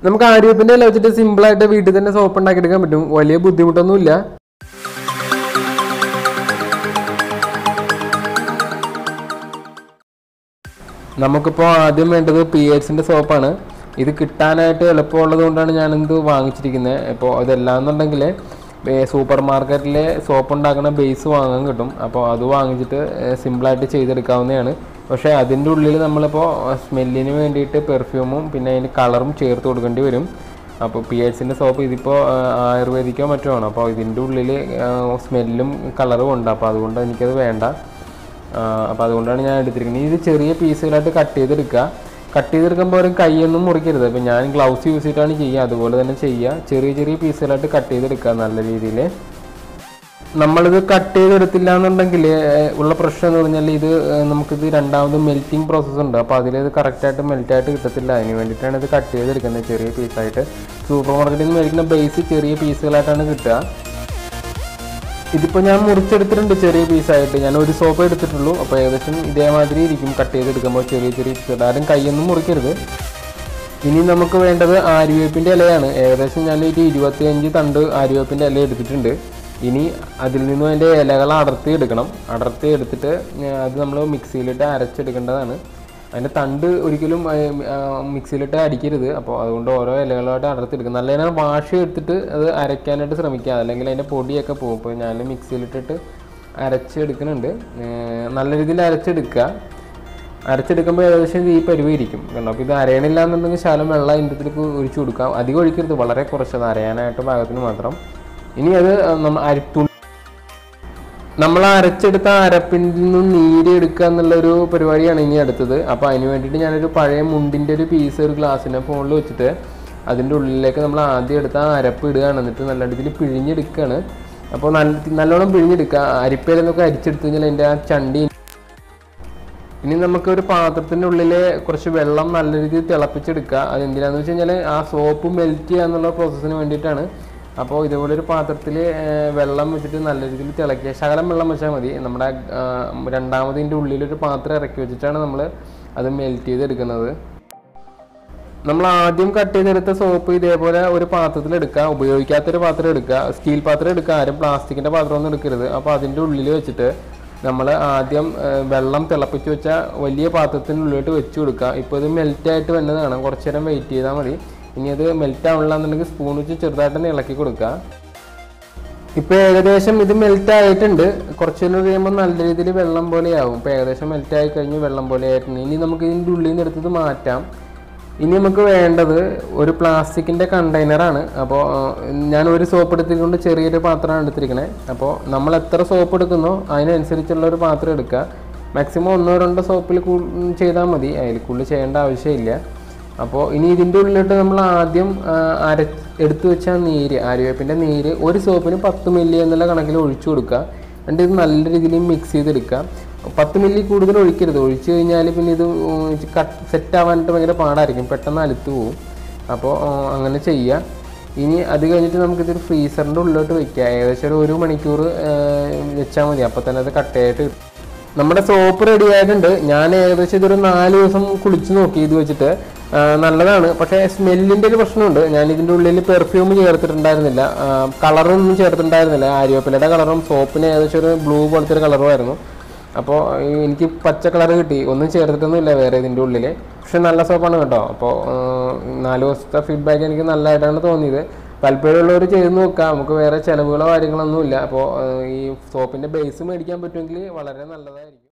നമുക്ക് ആര്യപ്പിൻ്റെ ഇല വെച്ചിട്ട് സിമ്പിളായിട്ട് വീട്ടിൽ തന്നെ സോപ്പ് ഉണ്ടാക്കിയെടുക്കാൻ പറ്റും വലിയ ബുദ്ധിമുട്ടൊന്നുമില്ല നമുക്കിപ്പോൾ ആദ്യം വേണ്ടത് പി എച്ചിൻ്റെ സോപ്പാണ് ഇത് കിട്ടാനായിട്ട് എളുപ്പമുള്ളത് കൊണ്ടാണ് ഞാനിത് വാങ്ങിച്ചിരിക്കുന്നത് ഇപ്പോൾ ഇതെല്ലാന്നുണ്ടെങ്കിൽ സൂപ്പർ മാർക്കറ്റിലെ സോപ്പ് ഉണ്ടാക്കുന്ന ബേസ് വാങ്ങാൻ കിട്ടും അപ്പോൾ അത് വാങ്ങിച്ചിട്ട് സിമ്പിളായിട്ട് ചെയ്തെടുക്കാവുന്നതാണ് പക്ഷേ അതിൻ്റെ ഉള്ളിൽ നമ്മളിപ്പോൾ സ്മെല്ലിന് വേണ്ടിയിട്ട് പെർഫ്യൂമും പിന്നെ അതിന് കളറും ചേർത്ത് കൊടുക്കേണ്ടി വരും അപ്പോൾ പി എച്ചിൻ്റെ സോപ്പ് ഇതിപ്പോൾ ആയുർവേദിക്കോ മറ്റോ ആണ് അപ്പോൾ ഇതിൻ്റെ ഉള്ളിൽ സ്മെല്ലും കളറും ഉണ്ട് അപ്പോൾ അതുകൊണ്ട് എനിക്കത് വേണ്ട അപ്പോൾ അതുകൊണ്ടാണ് ഞാൻ എടുത്തിരിക്കുന്നത് ഇത് ചെറിയ പീസുകളായിട്ട് കട്ട് ചെയ്തെടുക്കുക കട്ട് ചെയ്തെടുക്കുമ്പോൾ ഒരു കൈയൊന്നും മുറിക്കരുത് അപ്പോൾ ഞാൻ ഗ്ലൗസ് യൂസ് ചെയ്തിട്ടാണ് ചെയ്യുക അതുപോലെ തന്നെ ചെയ്യുക ചെറിയ ചെറിയ പീസുകളായിട്ട് കട്ട് ചെയ്തെടുക്കുക നല്ല രീതിയിൽ നമ്മളിത് കട്ട് ചെയ്തെടുത്തില്ല എന്നുണ്ടെങ്കിൽ ഉള്ള പ്രശ്നം എന്ന് പറഞ്ഞാൽ ഇത് ഏഹ്, നമുക്കിത് രണ്ടാമത് മെൽറ്റിംഗ് പ്രോസസ്സ് ഉണ്ട് അപ്പോൾ അതിലിത് കറക്റ്റായിട്ട് മെൽറ്റായിട്ട് കിട്ടത്തില്ല അതിന് വേണ്ടിയിട്ടാണ് ഇത് കട്ട് ചെയ്തെടുക്കുന്നത് ചെറിയ പീസായിട്ട് സൂപ്പർ മാർക്കറ്റിൽ നിന്ന് മേടിക്കുന്ന ബേസ് ചെറിയ പീസുകളായിട്ടാണ് കിട്ടുക ഇതിപ്പോൾ ഞാൻ മുറിച്ചെടുത്തിട്ടുണ്ട് ചെറിയ പീസായിട്ട് ഞാൻ ഒരു സോപ്പ് എടുത്തിട്ടുള്ളൂ അപ്പോൾ ഏകദേശം ഇതേമാതിരി ഇരിക്കും കട്ട് ചെയ്തെടുക്കുമ്പോൾ ചെറിയ ചെറിയ പീസുകൾ ആരും കൈയൊന്നും മുറിക്കരുത് ഇനി നമുക്ക് വേണ്ടത് ആര്യവേപ്പിൻ്റെ ഇലയാണ് ഏകദേശം ഞാൻ ഒരു ഇരുപത്തിയഞ്ച് തണ്ട് ആര്യവേപ്പിൻ്റെ ഇല എടുത്തിട്ടുണ്ട് ഇനി അതിൽ നിന്നും അതിൻ്റെ ഇലകൾ അടർത്തി എടുക്കണം അടർത്തി എടുത്തിട്ട് ഏർ അത് നമ്മൾ മിക്സിയിലിട്ട് അരച്ചെടുക്കേണ്ടതാണ് അതിൻ്റെ തണ്ട് ഒരിക്കലും ഏർ, ആ, മിക്സിയിലിട്ട് അടിക്കരുത് അപ്പോൾ അതുകൊണ്ട് ഓരോ ഇലകളായിട്ട് അടർത്തിയെടുക്കും നല്ല ഇനം വാഷ് എടുത്തിട്ട് അത് അരയ്ക്കാനായിട്ട് ശ്രമിക്കുക അല്ലെങ്കിൽ അതിൻ്റെ പൊടിയൊക്കെ പോകും ഇപ്പോൾ ഞാൻ മിക്സിയിലിട്ടിട്ട് അരച്ചെടുക്കുന്നുണ്ട് ഏർ, നല്ല രീതിയിൽ അരച്ചെടുക്കുക അരച്ചെടുക്കുമ്പോൾ ഏകദേശം ഇത് ഈ പരുവായിരിക്കും കണ്ടോ അപ്പോൾ ഇത് അരയണില്ല എന്നുണ്ടെങ്കിൽ ശാലം വെള്ളം ഇതിൻ്റെ അടുത്തേക്ക് ഒഴിച്ചു കൊടുക്കാം അധികം ഒഴിക്കരുത് വളരെ കുറച്ചത് അരയാനായിട്ട് പാകത്തിന് മാത്രം ഇനി അത് നമ്മൾ അരിത്തു നമ്മൾ അരച്ചെടുത്ത അരപ്പിൽ നിന്നും നീര് എടുക്കുക എന്നുള്ളൊരു പരിപാടിയാണ് ഇനി അടുത്തത് അപ്പോൾ അതിന് വേണ്ടിയിട്ട് ഞാനൊരു പഴയ മുണ്ടിൻ്റെ ഒരു പീസ് ഒരു ഗ്ലാസ്സിനെ ഫോണിൽ വെച്ചിട്ട് അതിൻ്റെ ഉള്ളിലേക്ക് നമ്മൾ ആദ്യം എടുത്ത ആ അരപ്പ് ഇടുകയാണ് എന്നിട്ട് നല്ല രീതിയിൽ പിഴിഞ്ഞെടുക്കുകയാണ് അപ്പോൾ നല്ല നല്ലോണം പിഴിഞ്ഞെടുക്കുക അരിപ്പയിലൊക്കെ അരിച്ചെടുത്ത് കഴിഞ്ഞാൽ അതിൻ്റെ ആ ചണ്ടി ഇനി നമുക്ക് ഒരു പാത്രത്തിൻ്റെ ഉള്ളിൽ കുറച്ച് വെള്ളം നല്ല രീതിയിൽ തിളപ്പിച്ചെടുക്കുക അത് എന്തിനാന്ന് വെച്ച് കഴിഞ്ഞാൽ ആ സോപ്പ് മെൽറ്റ് ചെയ്യുക എന്നുള്ള പ്രോസസ്സിന് വേണ്ടിയിട്ടാണ് അപ്പോൾ ഇതുപോലെ ഒരു പാത്രത്തിൽ വെള്ളം വെച്ചിട്ട് നല്ല രീതിയിൽ തിളക്കുക ശകലം വെള്ളം വെച്ചാൽ മതി നമ്മുടെ ആ, രണ്ടാമതിൻ്റെ ഉള്ളിലൊരു പാത്രം ഇറക്കി വെച്ചിട്ടാണ് നമ്മൾ അത് മെൽറ്റ് ചെയ്തെടുക്കുന്നത് നമ്മൾ ആദ്യം കട്ട് ചെയ്തെടുത്ത സോപ്പ് ഇതേപോലെ ഒരു പാത്രത്തിൽ എടുക്കുക ഉപയോഗിക്കാത്തൊരു പാത്രം എടുക്കുക സ്റ്റീൽ പാത്രം എടുക്കുക ആരും പ്ലാസ്റ്റിക്കിന്റെ പാത്രം ഒന്നും എടുക്കരുത് അപ്പോൾ അതിൻ്റെ ഉള്ളിൽ വെച്ചിട്ട് നമ്മൾ ആദ്യം ആ, വെള്ളം തിളപ്പിച്ച് വെച്ച വലിയ പാത്രത്തിനുള്ളിലോട്ട് വെച്ച് കൊടുക്കുക ഇപ്പോൾ ഇത് മെൽറ്റ് ആയിട്ട് വന്നതാണ് കുറച്ച് നേരം വെയിറ്റ് ചെയ്താൽ മതി ഇനി അത് മെൽറ്റ് ആവണില്ല എന്നുണ്ടെങ്കിൽ സ്പൂൺ വെച്ച് ചെറുതായിട്ടൊന്ന് ഇളക്കി കൊടുക്കുക ഇപ്പൊ ഏകദേശം ഇത് മെൽറ്റ് ആയിട്ടുണ്ട് കുറച്ച് നേരം കഴിയുമ്പോൾ നല്ല രീതിയിൽ വെള്ളം പോലെയാവും ഇപ്പൊ ഏകദേശം മെൽറ്റ് ആയി കഴിഞ്ഞ് വെള്ളം പോലെ ആയിട്ടുണ്ട് ഇനി നമുക്ക് ഇതിൻ്റെ ഉള്ളിൽ നിന്ന് എടുത്തത് മാറ്റാം ഇനി നമുക്ക് വേണ്ടത് ഒരു പ്ലാസ്റ്റിക്കിൻ്റെ കണ്ടെയ്നറാണ് അപ്പോൾ ഞാൻ ഒരു സോപ്പ് എടുത്തിട്ടുണ്ട് ചെറിയൊരു പാത്രമാണ് എടുത്തിരിക്കണേ അപ്പോൾ നമ്മൾ എത്ര സോപ്പ് എടുക്കുന്നോ അതിനനുസരിച്ചുള്ള ഒരു പാത്രം എടുക്കുക മാക്സിമം ഒന്നോ രണ്ടോ സോപ്പിൽ ചെയ്താൽ മതി അതിൽ കൂടുതൽ ചെയ്യേണ്ട ആവശ്യമില്ല അപ്പോൾ ഇനി ഇതിൻ്റെ ഉള്ളിലോട്ട് നമ്മൾ ആദ്യം ആ, അര എടുത്തു വെച്ച നീര് ആര്യവേപ്പിൻ്റെ നീര് ഒരു സോപ്പിന് പത്ത് മില്ലി എന്നുള്ള കണക്കിൽ ഒഴിച്ചു കൊടുക്കുക എന്നിട്ട് ഇത് നല്ല രീതിയിൽ മിക്സ് ചെയ്തെടുക്കുക പത്ത് മില്ലി കൂടുതൽ ഒഴിക്കരുത് ഒഴിച്ചു കഴിഞ്ഞാൽ പിന്നെ ഇത് കട്ട് സെറ്റ് ആവാനായിട്ട് ഭയങ്കര പാടായിരിക്കും പെട്ടെന്ന് അലുത്ത് പോകും അപ്പോൾ ആ, അങ്ങനെ ചെയ്യുക ഇനി അത് കഴിഞ്ഞിട്ട് നമുക്കിതൊരു ഫ്രീസറിൻ്റെ ഉള്ളിലോട്ട് വെക്കുക ഏകദേശം ഒരു ഒരു മണിക്കൂർ വെച്ചാൽ മതി അപ്പോൾ തന്നെ അത് കട്ടയായിട്ട് കിട്ടും നമ്മുടെ സോപ്പ് റെഡി ആയിട്ടുണ്ട് ഞാൻ ഏകദേശം ഇതൊരു നാല് ദിവസം കുളിച്ച് നോക്കി ഇത് വെച്ചിട്ട് ആ, നല്ലതാണ് പക്ഷേ സ്മെല്ലിൻ്റെ ഒരു പ്രശ്നമുണ്ട് ഞാൻ ഇതിൻ്റെ ഉള്ളിൽ പെർഫ്യൂം ചേർത്തിട്ടുണ്ടായിരുന്നില്ല കളറൊന്നും ചേർത്തിട്ടുണ്ടായിരുന്നില്ല ആര്യവേപ്പിലയുടെ കളറും സോപ്പിന് ഏകദേശം ഒരു ബ്ലൂ പോലത്തെ ഒരു കളറുമായിരുന്നു അപ്പോൾ എനിക്ക് പച്ച കളർ കിട്ടി ഒന്നും ചേർത്തിട്ടൊന്നുമില്ല വേറെ ഇതിൻ്റെ ഉള്ളിൽ പക്ഷെ നല്ല സോപ്പാണ് കേട്ടോ അപ്പോൾ നാല് ദിവസത്തെ ഫീഡ്ബാക്ക് എനിക്ക് നല്ലതായിട്ടാണ് തോന്നിയത് താല്പര്യമുള്ളവർ ചെയ്ത് നോക്കാം നമുക്ക് വേറെ ചിലവുകളോ കാര്യങ്ങളൊന്നും ഇല്ല അപ്പോൾ ഈ സോപ്പിൻ്റെ ബേസ് മേടിക്കാൻ പറ്റുമെങ്കിൽ വളരെ നല്ലതായിരിക്കും